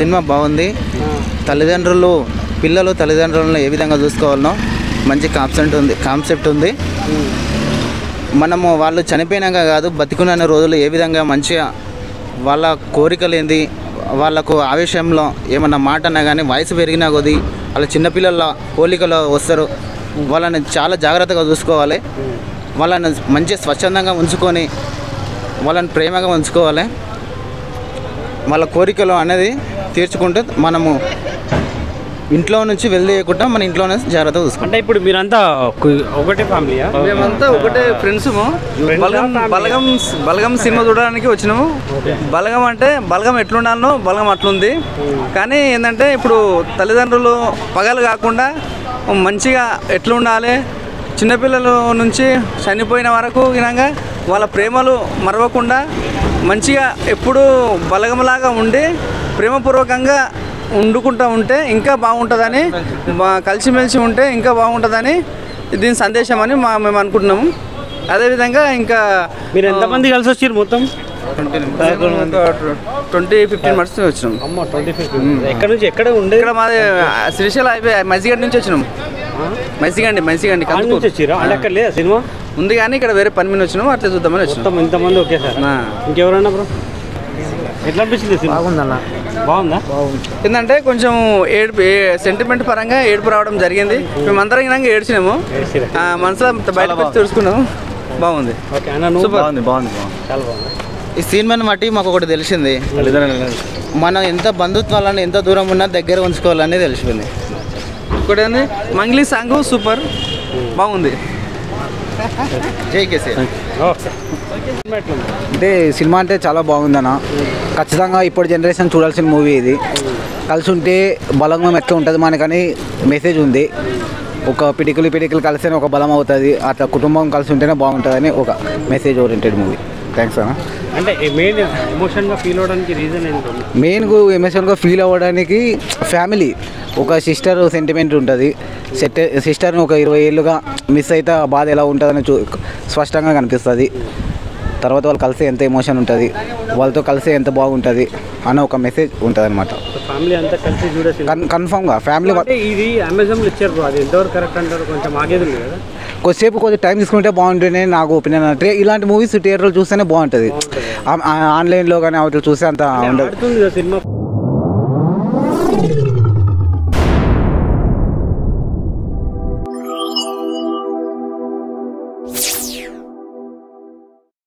Cinema బాగుంది తల్లిదండ్రులు పిల్లలు తల్లిదండ్రులను ఏ విధంగా చూసుకోవాలనో మంచి కాన్సెప్ట్ ఉంది కాన్సెప్ట్ ఉంది మనము వాళ్ళు చనిపోయినాక కాదు బతికున్న రోజులు ఏ విధంగా మంచిగా వాళ్ళ కోరికలు ఏంది వాళ్ళకు ఆవేశంలో ఏమన్నా మాట అన్నా కానీ వయసు పెరిగినా కొద్దీ వాళ్ళ చిన్నపిల్లల పోలికలు వస్తారు వాళ్ళని చాలా జాగ్రత్తగా చూసుకోవాలి వాళ్ళని మంచి స్వచ్ఛందంగా ఉంచుకొని వాళ్ళని ప్రేమగా ఉంచుకోవాలి వాళ్ళ కోరికలు అనేది తీర్చుకుంటే మనము ఇంట్లో నుంచి వెళ్ళేయకుండా మన ఇంట్లోనే జాగ్రత్తగా చూసుకోవాలి అంటే ఇప్పుడు మీరంతా కు- ఒకటే ఫ్యామిలీయా మేమంతా ఒకటే ఫ్రెండ్స్ బలగం బలగం బలగం సినిమా చూడడానికి వచ్చినాము బలగం అంటే బలగం ఎట్లుండాలనో బలగం అట్లుంది కానీ ఏంటంటే ఇప్పుడు తల్లిదండ్రులు పగలు కాకుండా మంచిగా ఎట్లుండాలి చిన్నపిల్లల నుంచి చనిపోయిన వరకు వినంగా వాళ్ళ ప్రేమలు మరవకుండా మంచిగా ఎప్పుడూ బలగంలాగా ఉండి ప్రేమపూర్వకంగా వండుకుంటూ ఉంటే ఇంకా బాగుంటుందని మా- కలిసిమెలిసి ఉంటే ఇంకా బాగుంటుందని దీని సందేశం అని మా మేము అనుకుంటున్నాము అదేవిధంగా ఇంకా మీరు ఎంతమంది కలిసి వచ్చారు మొత్తం ట్వంటీ ఫిఫ్టీన్ మంత్స్ వచ్చినాం అమ్మ ట్వంటీ ఫిఫ్త్ ఎక్కడ నుంచి ఎక్కడ ఉండేది ఇక్కడ మాది ఆ, శ్రీశైలం అయిపోయి మసిగడ్డ నుంచి వచ్చినాం మసిగండి మసిగండి కాడ నుంచి కందుకూరు వచ్చిరా అంటే అక్కడ లేదా సినిమా ఉంది కానీ ఇక్కడ వేరే పని మీద వచ్చినాం అట్లా చూద్దామని వచ్చినాం మొత్తం ఇంతమంది ఒకే సార్ ఆ. ఇంకెవరన్నా బ్రో ఎట్లా అనిపించింది సినిమా బాగుందన్న బాగుందా ఏంటంటే కొంచెం ఏడుపు సెంటిమెంట్ పరంగా ఏడుపు రావడం జరిగింది మేమందరం వినంగా ఏడ్చినాము ఏడ్చిరా. ఆ, మనసులో బయటకు వచ్చి తెలుసుకున్నాము బాగుంది ఓకే అన్న నువ్వు సూపర్. బాగుంది బాగుంది బాగుంది చాలా బాగుంది ఈ సినిమాని బట్టి మాకు ఒకటి తెలిసింది మనం ఎంత బంధుత్వాలను ఎంత దూరం ఉన్నా దగ్గర ఉంచుకోవాలని తెలిసిపోయింది ఇంకోటి ఏంది మంగ్లీ సాంగ్ సూపర్ బాగుంది జై కేసీ ఓకే సినిమా ఎట్లుంది అంటే సినిమా అంటే చాలా బాగుందన్న ఖచ్చితంగా ఇప్పుడు జనరేషన్ చూడాల్సిన మూవీ ఇది కలిసి ఉంటే బలంగా ఎట్లా ఉంటుంది మనకని మెసేజ్ ఉంది ఒక పిడికిలు పిడికిలు కలిస్తేనే ఒక బలం అవుతుంది అట్లా కుటుంబం కలిసి ఉంటేనే బాగుంటుందని ఒక మెసేజ్ ఓరియంటెడ్ మూవీ థ్యాంక్స్ అన్న అంటే మెయిన్ ఎమోషన్గా ఫీల్ అవడానికి రీజన్ ఏంటి మెయిన్ ఎమోషన్గా ఫీల్ అవ్వడానికి ఫ్యామిలీ ఒక సిస్టర్ సెంటిమెంట్ ఉంటుంది సెట్ సిస్టర్ని ఒక ఇరవై ఏళ్ళుగా మిస్ అయితే ఆ బాధ ఎలా ఉంటుందని చూ స్పష్టంగా కనిపిస్తుంది తర్వాత వాళ్ళు కలిసి ఎంత ఎమోషన్ ఉంటుంది వాళ్ళతో కలిసి ఎంత బాగుంటుంది అన్న ఒక మెసేజ్ ఉంటుంది అనమాట ఫ్యామిలీ అంతా కలిసి చూడేసి కన్ కన్ఫామ్గా ఫ్యామిలీ అంటే ఇది అమెజాన్లో ఇచ్చారు బ్రో అది ఎంతవరకు కరెక్ట్ అంటారు కొంచెం ఆగేది ఉంది కదా కొద్దిసేపు కొద్ది టైం తీసుకుంటే బాగుంటుంది నాకు ఒపీనియన్ అంటే ఇలాంటి మూవీస్ థియేటర్లో చూస్తేనే బాగుంటుంది ఆన్లైన్లో కానీ అవతల చూస్తే అంత ఉండదు ఆడుతుంది కదా సినిమా